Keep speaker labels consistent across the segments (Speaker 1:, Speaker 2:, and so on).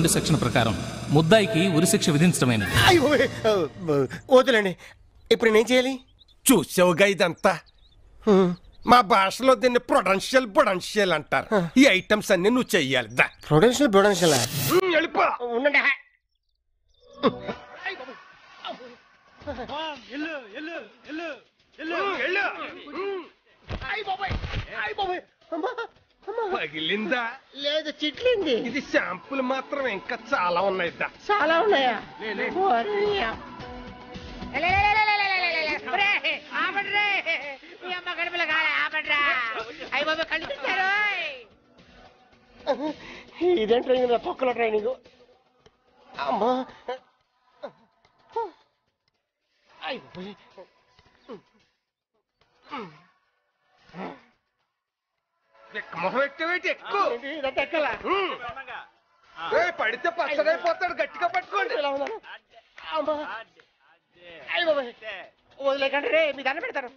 Speaker 1: రెండు సెక్షన్ ప్రకారం ముద్దాయికి ఉరిశిక్ష విధించడమైనది
Speaker 2: అయ్యో వద్దులేండి ఇప్పుడు నేనేం చేయాలి
Speaker 3: చూసావుగా ఇదంతా మా భాషలో దీన్ని ప్రొడెన్షియల్ పొడెన్షియల్ అంటారు ఈ ఐటమ్స్ అన్ని నువ్వు చెయ్యాలి దా
Speaker 2: ప్రొడెన్షియల్ ప్రొడెన్షియల్
Speaker 3: ఉమ్, వెళ్ళిపో
Speaker 2: ఉండండి
Speaker 3: పగిలిందా
Speaker 2: లేదు చిట్లింది
Speaker 3: ఇది శాంపుల్ మాత్రం ఇంకా చాలా ఉన్నాయి దా
Speaker 2: చాలా ఉన్నాయా ఇదేం ట్రైనింగ్ రా తొక్కల ట్రైనింగ్ అమ్మా అయిపోయి
Speaker 3: మొహం ఎక్కవేటి ఎక్కువ
Speaker 2: ఇదంతా ఎక్కలా
Speaker 3: పడితే పచ్చడైపోతాడు గట్టిగా పట్టుకోండి
Speaker 2: ఇలా ఉన్నాను అమ్మా అయ్య బాబాయ్ వదిలేకండి రే మీ దండ పెడతారు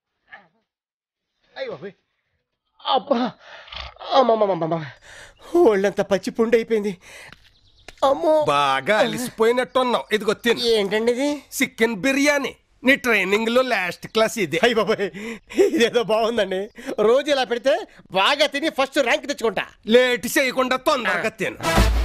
Speaker 2: అయ్య బాబాయ్ అబ్బా అమ్మమ్మమ్మమ్మ ఒళ్ళంతా పచ్చి పుండు అయిపోయింది అమ్మో
Speaker 3: బాగా అలిసిపోయినట్టున్నావు ఇదిగో తిను
Speaker 2: ఏంటండి ఇది
Speaker 3: చికెన్ బిర్యానీ నీ ట్రైనింగ్ లో లాస్ట్ క్లాస్ ఇదే
Speaker 2: అయ్య బాబాయ్ ఇదేదో బాగుందండి రోజు ఇలా పెడితే బాగా తిని ఫస్ట్ ర్యాంక్ తెచ్చుకుంటా
Speaker 3: లేట్ చేయకుండా తొందరగా తిను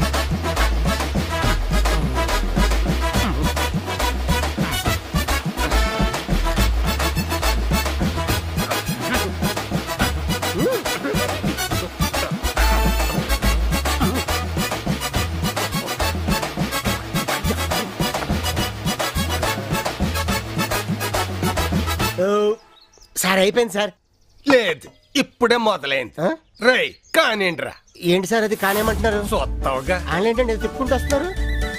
Speaker 2: ఓ, సార్ అయిపోయింది సార్
Speaker 3: లేదు ఇప్పుడే మొదలైంది
Speaker 2: ఆ?
Speaker 3: రై కానిండ్రా
Speaker 2: ఏంటి సార్ అది కానేమంటున్నారు
Speaker 3: చూస్తావుగా
Speaker 2: వాళ్ళు ఏంటండి ఇది తిప్పుకుంటూ వస్తున్నారు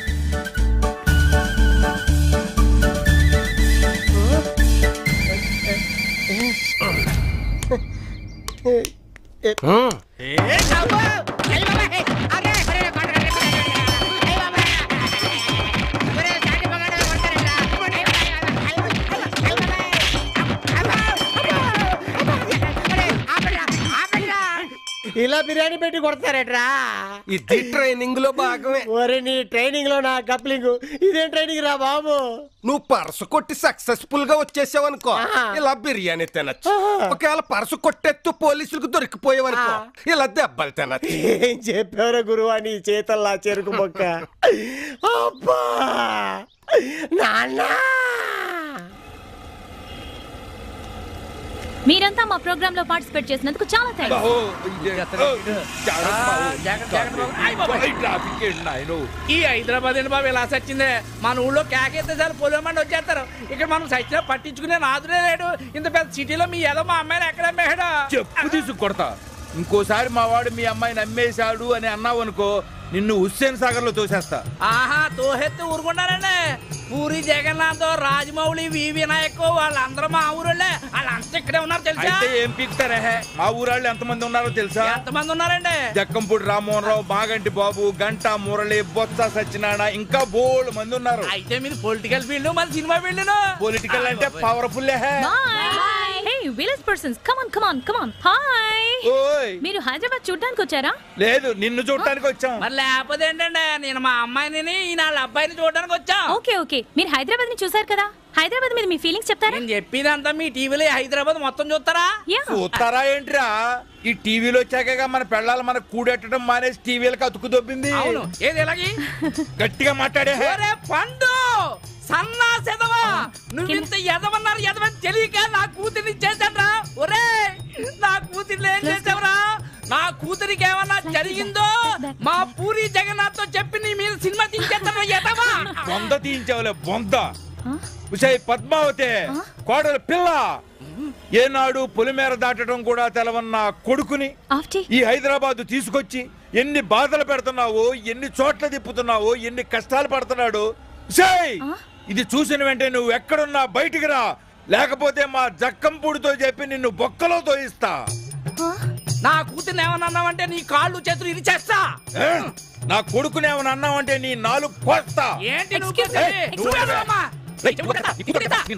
Speaker 3: ఉమ్.
Speaker 2: ఇలా బిర్యానీ పెట్టి కొడతారేట్రా
Speaker 3: ఇది ట్రైనింగ్ లో భాగమే
Speaker 2: ఒరే నీ ట్రైనింగ్ లో నా కప్లింగ్ ఇదేం ట్రైనింగ్ రా బాబు
Speaker 3: నువ్వు పర్సు కొట్టి సక్సెస్ఫుల్ గా వచ్చేసావు అనుకో
Speaker 2: ఆహా.
Speaker 3: ఇలా బిర్యానీ తినచ్చు
Speaker 2: ఆహా.
Speaker 3: ఒకవేళ పర్సు కొట్టెత్తు పోలీసులకు దొరికిపోయావు అనుకో
Speaker 2: ఆ.
Speaker 3: ఇలా దెబ్బలు తినచ్చు
Speaker 2: ఏం చెప్పారు గురువా నీ చేతల్లా చెరుకు మొక్క అబ్బా నాన్న
Speaker 4: మీరంతా మా ప్రోగ్రామ్ లో పార్టిసిపేట్ చేసినందుకు చాలా థ్యాంక్స్
Speaker 5: ఈ హైదరాబాద్ ఏంటి బాబు ఇలా సచ్చిందే మన ఊళ్ళో కేకేస్తే చాలు పొలం మంది వచ్చేస్తారు ఇక్కడ మనం సచ్చినా పట్టించుకునే నాదుడే లేడు ఇంత పెద్ద సిటీలో మీ ఏదో మా అమ్మాయిని ఎక్కడ అమ్మేయడా
Speaker 6: చెప్పు తీసుకు కొడతా ఇంకోసారి మా వాడు మీ అమ్మాయిని అమ్మేశాడు అని అన్నావు అనుకో నిన్ను హుస్సేన్ సాగర్ లో తోసేస్తా
Speaker 5: ఆహా తోహెత్తి ఊరుకున్నారండి పూరి జగన్నాథ్ రాజమౌళి వి వినాయక్ వాళ్ళందరూ మా ఊరోళ్ళే వాళ్ళంతా ఇక్కడే ఉన్నారు తెలుసా
Speaker 6: అయితే ఏం పీకుతారే మా ఊరాళ్ళు ఎంతమంది ఉన్నారో తెలుసా
Speaker 5: ఎంతమంది ఉన్నారండి
Speaker 6: జక్కంపూడి రామ్మోహన్ రావు మాగంటి బాబు గంటా మురళి బొత్స సత్యనారాయణ ఇంకా బోల్డ్ మంది ఉన్నారు
Speaker 5: అయితే మీది పొలిటికల్ ఫీల్డ్ మన సినిమా ఫీల్డ్
Speaker 6: పొలిటికల్ అంటే powerful
Speaker 4: boy hey village persons come on come on come on hi
Speaker 6: ఓయ్
Speaker 4: మీరు హైదరాబాద్ చూడడానికి వచ్చారా
Speaker 6: లేదు నిన్ను చూడటానికి వచ్చాం
Speaker 5: మరి లేకపోతే ఏంటండి నేను మా అమ్మాయిని ఈయన వాళ్ళ అబ్బాయిని చూడడానికి వచ్చా
Speaker 4: ఓకే ఓకే మీరు హైదరాబాద్ ని చూసారు కదా హైదరాబాద్ మీద మీ ఫీలింగ్స్ చెప్తారా
Speaker 5: నేను చెప్పేదంతా మీ టీవీలో హైదరాబాద్ మొత్తం చూస్తారా
Speaker 4: యా
Speaker 6: చూస్తారా ఏంట్రా ఈ టీవీలో వచ్చాక మన పెళ్ళాలి మనకు కూడెట్టడం మానేసి టీవీలకు అతుకు దొబ్బింది
Speaker 5: అవును ఏది ఎలాగి
Speaker 6: గట్టిగా మాట్లాడే
Speaker 5: ఒరే పండు సన్నా సెదవా నువ్వు ఇంత ఎదవన్నారు ఎదవని తెలియక నా కూతురిని చేశాడ్రా ఒరే నా కూతురిని ఏం చేసావురా నా కూతురికి ఏమన్నా జరిగిందో మా పూరి జగన్నాథ్ తో చెప్పి నీ మీద సినిమా తీసేస్తాను ఎదవా
Speaker 6: బొంద తీయించావులే బొంద ఉషయ్ పద్మావతి కోడలు పిల్ల ఏనాడు పొలిమేర దాటడం కూడా తెలవన్న కొడుకుని
Speaker 4: ఆఫ్టీ
Speaker 6: ఈ హైదరాబాద్ తీసుకొచ్చి ఎన్ని బాధలు పెడుతున్నావు ఎన్ని చోట్ల తిప్పుతున్నావు ఎన్ని కష్టాలు పడుతున్నాడు ఉషయ్ ఇది చూసిన వెంటనే నువ్వు ఎక్కడున్నా బయటికి రా లేకపోతే మా జక్కంపూడితో చెప్పి నిన్ను బొక్కలో తోయిస్తా
Speaker 5: నా కూతుర్ని ఏమన్నా అన్నావంటే నీ కాళ్ళు చేతులు ఇరిచేస్తా
Speaker 6: ఏ? నా కొడుకునేమని అన్నావంటే నీ నాలుగు కోస్తా
Speaker 5: ఏంటి నువ్వు
Speaker 4: Excuse me,
Speaker 5: చేసేది?
Speaker 4: excuse
Speaker 5: నువ్వే
Speaker 4: me.
Speaker 5: అమ్మా.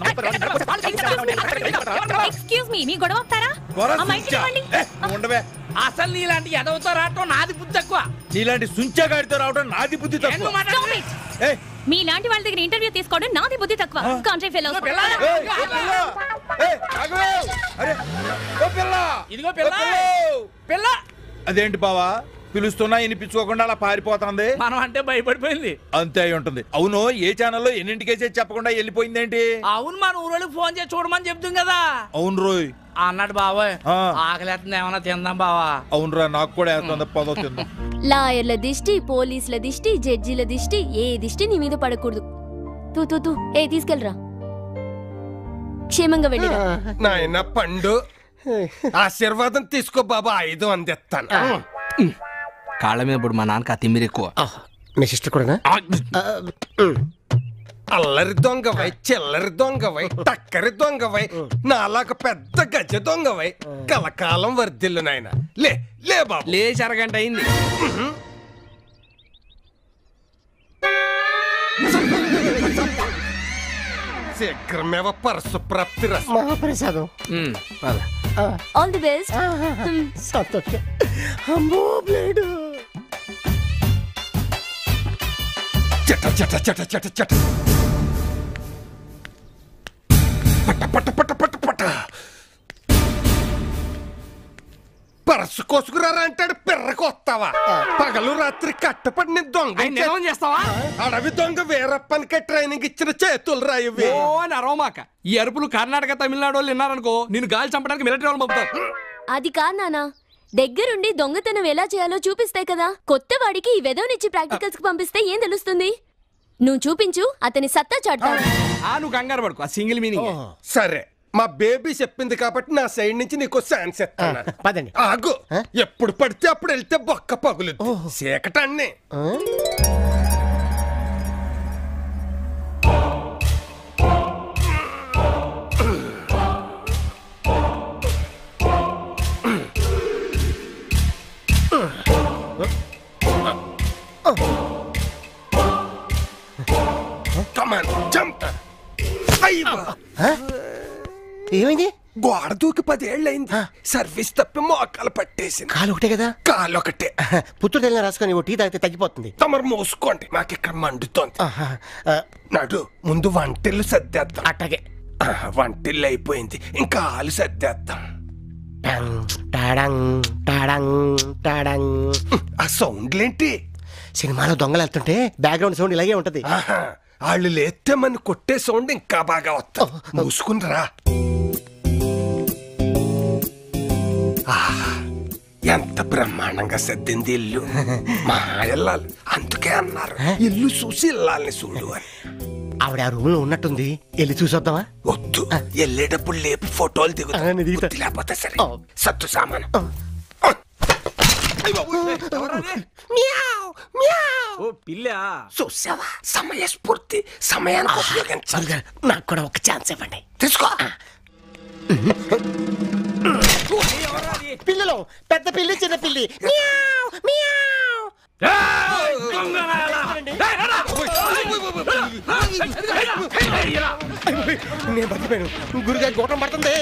Speaker 4: ఎక్స్క్యూజ్ మీ మీ గొడవ ఆపుతారా
Speaker 6: త్వర
Speaker 4: ఆ మైక్
Speaker 6: చూచా.
Speaker 4: ఇవ్వండి
Speaker 6: ఏ, నువ్వు ఉండవే
Speaker 5: అసలు నీలాంటి ఎదవతో రావటం నాది బుద్ధి తక్కువ
Speaker 6: నీలాంటి సుంచగాడితో రావడం నాది బుద్ధి
Speaker 5: ఏం
Speaker 6: తక్కువ
Speaker 5: నువ్వు మాట్లాడేది?
Speaker 6: ఏయ్,
Speaker 4: మీలాంటి వాళ్ళ దగ్గర ఇంటర్వ్యూ తీసుకోవడం నాది బుద్ధి తక్కువ కాంట్రీ ఫెలోస్
Speaker 5: ఇదిగో పిల్ల
Speaker 6: ఏయ్, ఓ పిల్ల! ఏయ్, ఆగు! అరే, ఓ పిల్ల!
Speaker 5: ఇదిగో పిల్ల
Speaker 6: ఓ పిల్ల!
Speaker 5: పిల్ల
Speaker 6: అదేంటి బావా పిలుస్తున్నా వినిపించుకోకుండా అలా పారిపోతుంది
Speaker 5: మనం అంటే భయపడిపోయింది
Speaker 6: అంతే అయి ఉంటుంది అవును ఏ ఛానల్లో ఎన్నింటికేసే చెప్పకుండా వెళ్ళిపోయిందేంటి
Speaker 5: అవును మన ఊరోళ్ళకి ఫోన్ చేసి చూడమని చెప్తాం కదా
Speaker 6: అవును రోయ్
Speaker 5: అన్నాడు బాబాయ్
Speaker 6: ఆ.
Speaker 5: ఆకలేస్తుంది ఏమన్నా తిందాం బావా
Speaker 6: అవునురా నాకు కూడా వేస్తుంది పదో తిందాం
Speaker 7: లాయర్ల దిష్టి పోలీసుల దిష్టి జడ్జిల దిష్టి ఏ దిష్టి నీ మీద పడకూడదు తూ తూ తూ ఏ తీసుకెళ్ళరా క్షేమంగా వెళ్ళిరా
Speaker 3: నాయన పండు ఆశీర్వాదం తీసుకో బాబా ఐదు అందిస్తాను
Speaker 1: కాళ్ళ మీద ఇప్పుడు మా నాన్నకి ఆ తిమ్మిరి ఎక్కువ
Speaker 2: మీ సిస్టర్ కూడానా
Speaker 3: అల్లరి దొంగవై చిల్లరి దొంగవై టక్కరి దొంగవై నాలాగ పెద్ద గజ దొంగవై కలకాలం వర్ధిల్లు నాయన లే లే బాబు
Speaker 1: లేచి అరగంట అయింది
Speaker 3: శీఘ్రమేవ పరసు ప్రాప్తి రసం
Speaker 2: మహాప్రసాదం
Speaker 1: ఉమ్, పద.
Speaker 7: ఆల్ ది బెస్ట్
Speaker 2: సంతోషం అమ్మో బ్లేడు
Speaker 3: చట చట చట చట చట పట పట పట పట పట పరసు కోసుకురారా అంటాడు పిర్రకు వస్తావా పగలు రాత్రి కట్టపడి నేను దొంగ
Speaker 1: ఆయన నిలవం చేస్తావా
Speaker 3: అడవి దొంగ వీరప్పనికే ట్రైనింగ్ ఇచ్చిన చేతులు రాయవి
Speaker 1: ఓ అని అరవమాక ఈ అరుపులు కర్ణాటక తమిళనాడు వాళ్ళు విన్నారనుకో నేను గాలి చంపడానికి మిలిటరీ వాళ్ళు పంపుతారు
Speaker 7: అది కాదు నానా దగ్గరుండి దొంగతనం ఎలా చేయాలో చూపిస్తాయి కదా కొత్త వాడికి ఈ వెదవనిచ్చి ప్రాక్టికల్స్ కి పంపిస్తే ఏం తెలుస్తుంది నువ్వు చూపించు అతని సత్తా చాటుతాడు
Speaker 1: ఆ నువ్వు కంగారు పడుకో ఆ సింగిల్ మీనింగ్
Speaker 3: సరే మా బేబీ చెప్పింది కాబట్టి నా సైడ్ నుంచి నీకు ఛాన్స్ ఇస్తాను
Speaker 2: పదండి
Speaker 3: ఆగు ఎప్పుడు పడితే అప్పుడు వెళ్తే బొక్క పగులు చీకటాన్ని Come on, jump. అయ్యో
Speaker 2: ఏమైంది
Speaker 3: గోడ దూకి పదేళ్ళైంది సర్వీస్ తప్పి మోకాలు పట్టేసింది
Speaker 2: కాలు ఒకటే కదా
Speaker 3: కాలు ఒకటే
Speaker 2: పుత్తూరు తెల్లని రాసుకొని ఓ టీ తాగితే తగ్గిపోతుంది
Speaker 3: తమరు మూసుకోండి మాకు ఇక్కడ మండుతోంది
Speaker 2: ఆహా, ఆ,
Speaker 3: నడు ముందు వంటిల్లు సర్దేద్దాం
Speaker 2: అట్టాగే
Speaker 3: ఆ, వంటిల్లు అయిపోయింది ఇంకా ఆలు సర్దేద్దాం
Speaker 2: టంగ్, టాడంగ్, టాడంగ్, టాడంగ్.
Speaker 3: ఆ సౌండ్లేంటి
Speaker 2: సినిమాలో దొంగలు వెళ్తుంటే బ్యాక్గ్రౌండ్ సౌండ్ ఇలాగే ఉంటది
Speaker 3: ఆహా, వాళ్ళు లేస్తే మన కొట్టే సౌండ్ ఇంకా బాగా వస్తా మూసుకుని రా ఆహా, ఎంత బ్రహ్మాండంగా సర్దింది ఇల్లు మా ఇల్లాలు అందుకే అన్నారు ఇల్లు చూసి ఇల్లాలని చూడు అని
Speaker 2: ఆవిడ ఆ రూమ్ లో ఉన్నట్టుంది వెళ్ళి చూసొద్దామా
Speaker 3: వద్దు వెళ్ళేటప్పుడు లేపి ఫోటోలు దిగుతా
Speaker 2: ఆ, నేను దిగుతా.
Speaker 3: బుద్ధి లేకపోతే సరే
Speaker 2: ఆ.
Speaker 3: సత్తు సామాను
Speaker 1: ఓ పిల్ల
Speaker 3: చూసావా సమయస్ఫూర్తి సమయానికి ఉపయోగించాలి
Speaker 2: సరిగా నాకు కూడా ఒక ఛాన్స్ ఇవ్వండి
Speaker 3: తీసుకో
Speaker 2: పిల్లలు పెద్ద పిల్లి చిన్న పిల్లి మియావ్, మియావ్. నేను బతిపోయాను గురుగారి గోటం పడుతుంది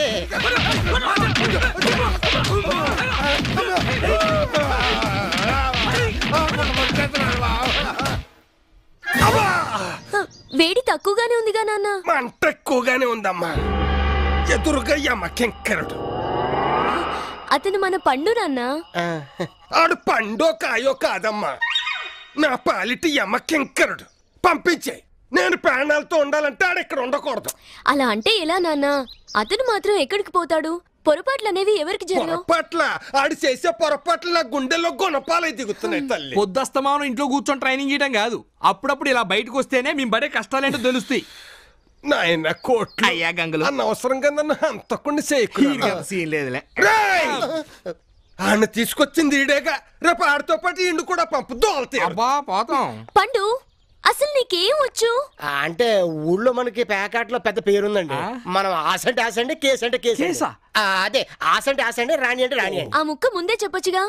Speaker 7: వేడి తక్కువగానే ఉందిగా నాన్న
Speaker 3: మంట ఎక్కువగానే ఉందమ్మా ఎదురుగా యమకెంకరుడు
Speaker 7: అతను మన పండు నాన్న
Speaker 2: ఆ,
Speaker 3: ఆడు పండో కాయో కాదమ్మా నా పాలిటి యమకెంకరుడు పంపించాయి నేను ప్రాణాలతో ఉండాలంటే ఆడు ఇక్కడ ఉండకూడదు
Speaker 7: అలా అంటే ఎలా నాన్న అతను మాత్రం ఎక్కడికి పోతాడు పొరపాట్లు అనేవి ఎవరికి జరగవు
Speaker 3: పొరపాట్ల ఆడు చేసే పొరపాట్ల నా గుండెలో గుణపాలై దిగుతున్నాయి తల్లి
Speaker 1: పొద్దుస్తమానం ఇంట్లో కూర్చొని ట్రైనింగ్ చేయడం కాదు అప్పుడప్పుడు ఇలా బయటకు వస్తేనే మేము పడే కష్టాలేంటో తెలుస్తాయి
Speaker 3: నాయన కోట్లు
Speaker 1: అయ్యా గంగులు
Speaker 3: అనవసరంగా నన్ను హంతకుండా చేయకు
Speaker 1: సీన్ లేదులే
Speaker 3: ఆయన తీసుకొచ్చింది ఈడేగా రేపు ఆడితో పాటు ఇండు కూడా పంపు దోలతే
Speaker 1: అబ్బా పోతాం
Speaker 7: పండు అసలు నీకేం వచ్చు
Speaker 2: ఆ, అంటే ఊళ్ళో మనకి ప్యాకెట్ పెద్ద పేరుందండి
Speaker 1: ఆ?
Speaker 2: మనం ఆశ అంటే ఆశ అండి కేసు అంటే కేసు అండి.
Speaker 1: కేసా?
Speaker 2: ఆ, అదే ఆశ అంటే ఆశ అండి రాణి అంటే రాణి అండి
Speaker 7: ఆ ముక్క ముందే చెప్పొచ్చుగా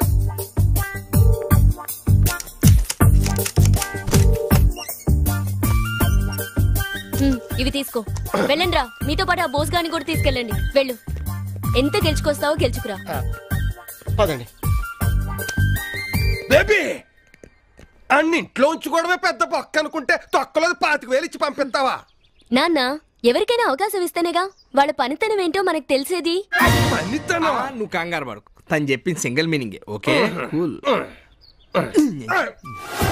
Speaker 7: హ్మ్, ఇవి తీసుకో వెళ్ళండి రా మీతో పాటు ఆ బోస్ గాని కూడా తీసుకెళ్ళండి వెళ్ళు ఎంత గెలుచుకొస్తావో గెలుచుకురా
Speaker 2: పదండి
Speaker 3: బేబీ అన్ని ఇంట్లో ఉంచుకోవడమే పెద్ద బొక్క అనుకుంటే తొక్కలో పాతిక వేలు ఇచ్చి పంపిస్తావా
Speaker 7: నాన్న ఎవరికైనా అవకాశం ఇస్తేనేగా వాళ్ళ పనితనం ఏంటో మనకు తెలిసేది
Speaker 3: పనితనం
Speaker 1: ఆ, నువ్వు కంగారు పడకు తను చెప్పింది సింగిల్ మీనింగ్ ఓకే కూల్